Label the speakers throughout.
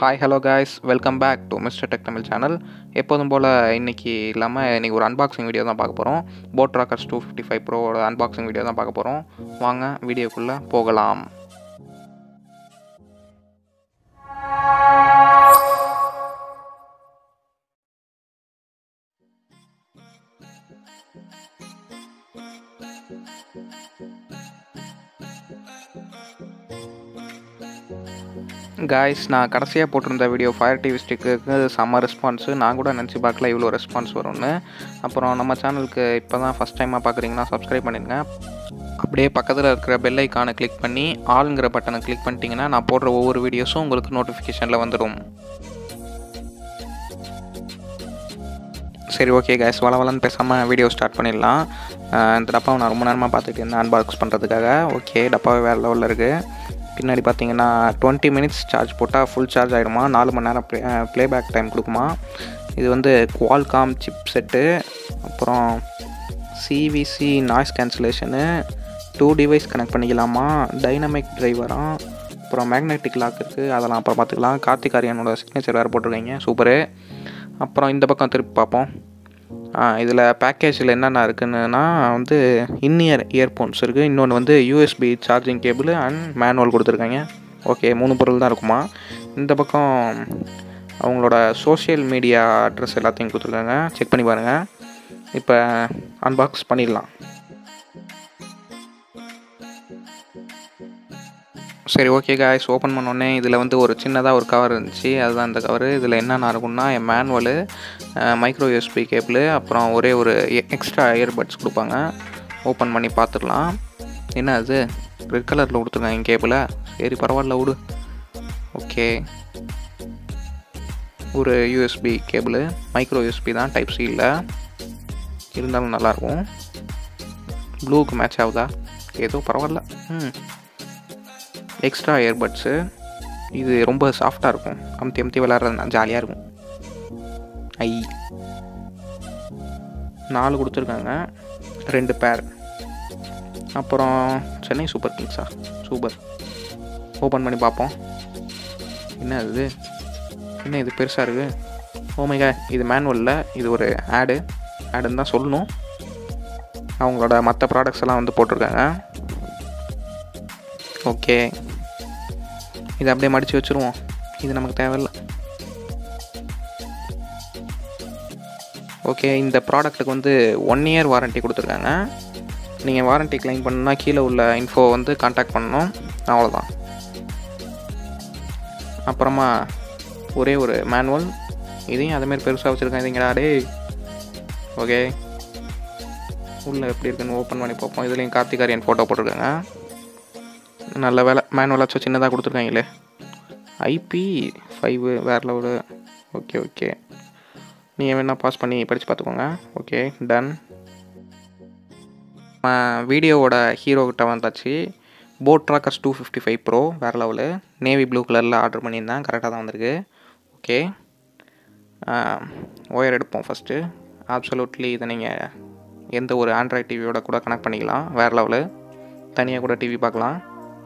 Speaker 1: hi hello guys welcome back to mister tech Tamil channel எப்போதும் போல் இன்றைக்கி இல்லாமல் இன்றைக்கி ஒரு அன்பாக்சிங் வீடியோ தான் பார்க்க போகிறோம் boat rockers two fifty five ப்ரோவோட அன்பாக்சிங் வீடியோ தான் பார்க்க போகிறோம் வாங்க வீடியோக்குள்ளே போகலாம் காய்ஸ் நான் கடைசியாக போட்டிருந்த வீடியோ ஃபயர் டிவி ஸ்டிக்கு செம்ம ரெஸ்பான்ஸு நான் கூட நினச்சி பார்க்கல இவ்வளோ ரெஸ்பான்ஸ் வரும்னு அப்புறம் நம்ம சேனலுக்கு இப்போ தான் ஃபஸ்ட் டைமாக பார்க்குறீங்கன்னா சப்ஸ்கிரைப் பண்ணிடுங்க அப்படியே பக்கத்தில் இருக்கிற பெல் ஐக்கானை கிளிக் பண்ணி ஆளுங்கிற பட்டனை கிளிக் பண்ணிட்டீங்கன்னா நான் போடுற ஒவ்வொரு வீடியோஸும் உங்களுக்கு நோட்டிஃபிகேஷனில் வந்துடும் சரி ஓகே கேஸ் வள வளன்னு பேசாமல் வீடியோ ஸ்டார்ட் பண்ணிடலாம் அஹ் இந்த டப்பாவை நான் ரொம்ப நேரமாக பார்த்துட்டு இருந்தேன் அன்பாக்ஸ் பண்ணுறதுக்காக ஓகே டப்பாவே வேறு லெவலில் இருக்குது பின்னாடி பார்த்தீங்கன்னா டுவெண்ட்டி மினிட்ஸ் சார்ஜ் போட்டால் ஃபுல் சார்ஜ் ஆகிடுமா நாலு மணி நேரம் ப்ளே ப்ளேபேக் டைம் கொடுக்குமா இது வந்து குவால்காம் சிப் செட்டு அப்புறம் CVC noise cancellation two device connect பண்ணிக்கலாமா டைனமிக் டிரைவராக அப்புறம் மேக்னெட்டிக் லாக் இருக்குது அதெல்லாம் அப்புறம் பார்த்துக்கலாம் கார்த்திக் ஆரியனோட சிக்னேச்சர் வேறு போட்டிருக்கீங்க சூப்பரு அப்புறம் இந்த பக்கம் திருப்பி பார்ப்போம் இதில் பேக்கேஜில் என்னென்ன இருக்குன்னா வந்து இன்னியர் இயர்ஃபோன்ஸ் இருக்குது இன்னொன்று வந்து USB charging cable and manual கொடுத்துருக்காங்க ஓகே மூணு பொருள் தான் இருக்குமா இந்த பக்கம் அவங்களோட சோஷியல் மீடியா அட்ரஸ் எல்லாத்தையும் கொடுத்துருக்காங்க செக் பண்ணி பாருங்கள் இப்போ அன்பாக்ஸ் பண்ணிடலாம் சரி ஓகே காய்ஸ் ஓப்பன் பண்ணோடனே இதில் வந்து ஒரு சின்னதாக ஒரு கவர் இருந்துச்சு அதுதான் இந்த கவர் இதில் என்னென்ன இருக்கும்னா என் மேனுவலு மைக்ரோ யூஎஸ்பி கேபிள் அப்புறம் ஒரே ஒரு எக்ஸ்ட்ரா இயர்பட்ஸ் கொடுப்பாங்க ஓப்பன் பண்ணி பார்த்துடலாம் என்ன அது ரெட் கலரில் கொடுத்துருக்காங்க கேபிளை சரி பரவாயில்ல விடு ஓகே ஒரு யூஎஸ்பி கேபிள் மைக்ரோ யூஎஸ்பி தான் டைப் சி இல்லை இருந்தாலும் நல்லாயிருக்கும் ப்ளூக்கு மேட்ச் ஆகுதா ஏதோ பரவாயில்ல ம் எக்ஸ்ட்ரா இயர்பட்ஸு இது ரொம்ப சாஃப்டாக இருக்கும் அமுத்தி அமுத்தி விளாட்றது ஜாலியாக இருக்கும் ஐ நாலு கொடுத்துருக்காங்க ரெண்டு பேர் அப்புறம் சென்னை சூப்பர் கிங்ஸா சூப்பர் ஓப்பன் பண்ணி பார்ப்போம் என்ன இது என்ன இது பெருசாக இருக்குது ஓமைகா இது மேனுவலில் இது ஒரு ஆடு ஆடுன்னு தான் சொல்லணும் அவங்களோட மற்ற ப்ராடக்ட்ஸ் எல்லாம் வந்து போட்டிருக்காங்க ஓகே இதை அப்படியே மடித்து வச்சுருவோம் இது நமக்கு தேவையில்ல ஓகே இந்த ப்ராடக்ட்டுக்கு வந்து ஒன் இயர் வாரண்ட்டி கொடுத்துருக்காங்க நீங்கள் வாரண்ட்டி கிளைம் பண்ணால் கீழே உள்ள இன்ஃபோ வந்து காண்டாக்ட் பண்ணணும் அவ்வளோதான் அப்புறமா ஒரே ஒரு மேனுவல் இதையும் அதேமாரி பெருசாக வச்சுருக்கேன் இதுங்கடா டே ஓகே உள்ளே எப்படி இருக்குன்னு ஓப்பன் பண்ணி பார்ப்போம் இதுலேயும் கார்த்திகாரியன் ஃபோட்டோ போட்டிருக்காங்க நல்ல வேலை மேனுவலாச்சும் சின்னதாக கொடுத்துருக்காங்களே ஐபி ஃபைவு வேறு லெவலு ஓகே ஓகே நீங்கள் வேணால் பாஸ் பண்ணி படித்து பார்த்துக்கோங்க ஓகே டன் வீடியோவோட ஹீரோக்கிட்ட வந்தாச்சு boat rockers two fifty five pro வேறு லெவலு நேவி ப்ளூ கலரில் ஆர்டர் பண்ணியிருந்தேன் கரெக்டாக தான் வந்திருக்கு ஓகே ஒயர் எடுப்போம் ஃபஸ்ட்டு ஆப்சலூட்லி இதை நீங்கள் எந்த ஒரு ஆண்ட்ராய்ட் டிவியோட கூட கனெக்ட் பண்ணிக்கலாம் வேறு லெவலு தனியாக கூட டிவி பார்க்கலாம்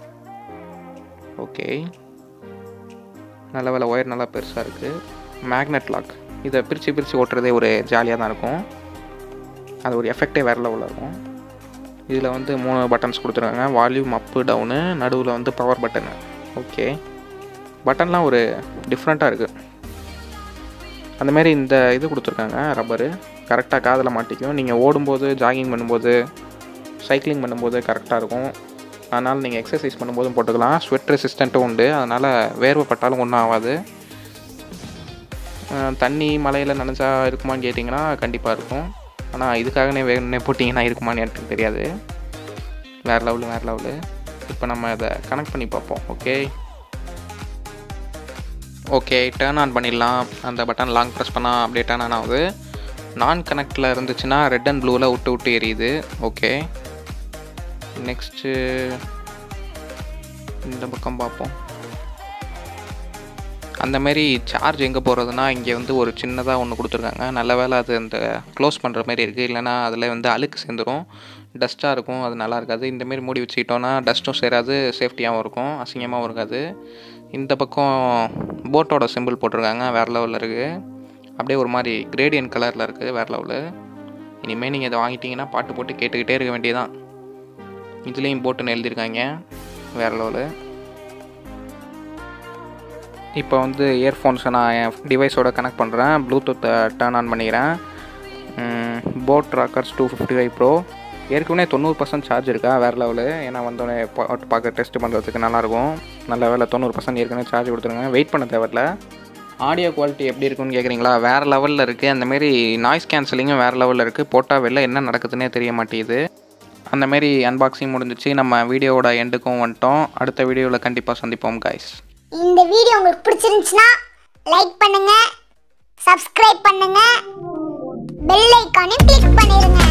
Speaker 1: ஓகே நல்ல வேலை ஒயர் நல்லா பெருசாக இருக்குது மேக்னெட் லாக் இதை பிரித்து பிரித்து ஓட்டுறதே ஒரு ஜாலியாக தான் இருக்கும் அது ஒரு எஃபெக்டே வேறு லெவலில் இருக்கும் இதில் வந்து மூணு பட்டன்ஸ் கொடுத்துருக்காங்க வால்யூம் அப்பு டவுனு நடுவில் வந்து பவர் பட்டனு ஓகே பட்டன்லாம் ஒரு டிஃப்ரெண்ட்டாக இருக்குது அந்தமாரி இந்த இது கொடுத்துருக்காங்க ரப்பரு கரெக்டாக காதில் மாட்டிக்கும் நீங்கள் ஓடும்போது ஜாகிங் பண்ணும்போது சைக்கிளிங் பண்ணும்போது கரெக்டாக இருக்கும் அதனால் நீங்கள் எக்ஸசைஸ் பண்ணும்போதும் போட்டுக்கலாம் ஸ்வெட் ரெசிஸ்டண்ட்டும் உண்டு அதனால் வேர்வை பட்டாலும் ஒன்றும் ஆகாது தண்ணி மலையில் நனைஞ்சா இருக்குமான்னு கேட்டிங்கன்னா கண்டிப்பாக இருக்கும் ஆனால் இதுக்காகனே வேணுன்னே போட்டிங்கன்னா இருக்குமான்னு எனக்கு தெரியாது வேறு லெவலு வேறு லெவலு இப்போ நம்ம இதை கனெக்ட் பண்ணி பார்ப்போம் ஓகே ஓகே டேர்ன் ஆன் பண்ணிடலாம் அந்த பட்டன் லாங் ப்ரெஸ் பண்ணால் அப்படியே டேர்ன் ஆன் ஆகுது நான் கனெக்டில் இருந்துச்சுன்னா ரெட் அண்ட் ப்ளூவில் விட்டு விட்டு எரியுது ஓகே நெக்ஸ்ட்டு இந்த பக்கம் பார்ப்போம் அந்தமாரி சார்ஜ் எங்கே போகிறதுனா இங்கே வந்து ஒரு சின்னதாக ஒன்று கொடுத்துருக்காங்க நல்ல வேலை அது அந்த க்ளோஸ் பண்ணுற மாதிரி இருக்குது இல்லைனா அதில் வந்து அழுக்கு சேர்ந்துடும் டஸ்ட்டாக இருக்கும் அது நல்லா இருக்காது இந்தமாரி மூடி வச்சுக்கிட்டோன்னா டஸ்ட்டும் சேராது சேஃப்டியாகவும் இருக்கும் அசிங்கமாகவும் இருக்காது இந்த பக்கம் போட்டோட சிம்பிள் போட்டிருக்காங்க வேறு லெவலில் இருக்குது அப்படியே ஒரு மாதிரி கிரேடியன் கலரில் இருக்குது வேறு லெவலு இனிமேல் நீங்கள் இதை வாங்கிட்டீங்கன்னா பாட்டு போட்டு கேட்டுக்கிட்டே இருக்க வேண்டியதான் இதுலேயும் போட்டுன்னு எழுதியிருக்காங்க வேறு லெவலு இப்போ வந்து இயர்ஃபோன்ஸை நான் என் டிவைஸோட கனெக்ட் பண்ணுறேன் ப்ளூடூத்தை டர்ன் ஆன் பண்ணிக்கிறேன் boat rockers two fifty five pro ஏற்கனவே தொண்ணூறு பர்சன்ட் சார்ஜ் இருக்கா வேறு லெவலு ஏன்னா வந்தோடனே பாட்டு பார்க்க டெஸ்ட் பண்ணுறதுக்கு நல்லாயிருக்கும் நல்ல வேலை தொண்ணூறு பர்சன்ட் ஏற்கனவே சார்ஜ் கொடுத்துருங்க வெயிட் பண்ண தேவையில்ல ஆடியோ குவாலிட்டி எப்படி இருக்குன்னு கேட்குறீங்களா வேறு லெவலில் இருக்குது அந்தமாரி நாய்ஸ் கேன்சலிங்கும் வேறு லெவலில் இருக்குது போட்டால் வெளில என்ன நடக்குதுன்னே தெரிய மாட்டேங்குது அந்தமாரி அன்பாக்சிங் முடிஞ்சிச்சு நம்ம வீடியோவோட எண்டுக்கும் வந்துட்டோம் அடுத்த வீடியோவில் கண்டிப்பாக சந்திப்போம் காய்ஸ்
Speaker 2: இந்த வீடியோ உங்களுக்கு பிடிச்சிருந்துச்சுன்னா லைக் பண்ணுங்க சப்ஸ்கிரைப் பண்ணுங்க பெல் ஐக்கானையும் கிளிக் பண்ணிருங்க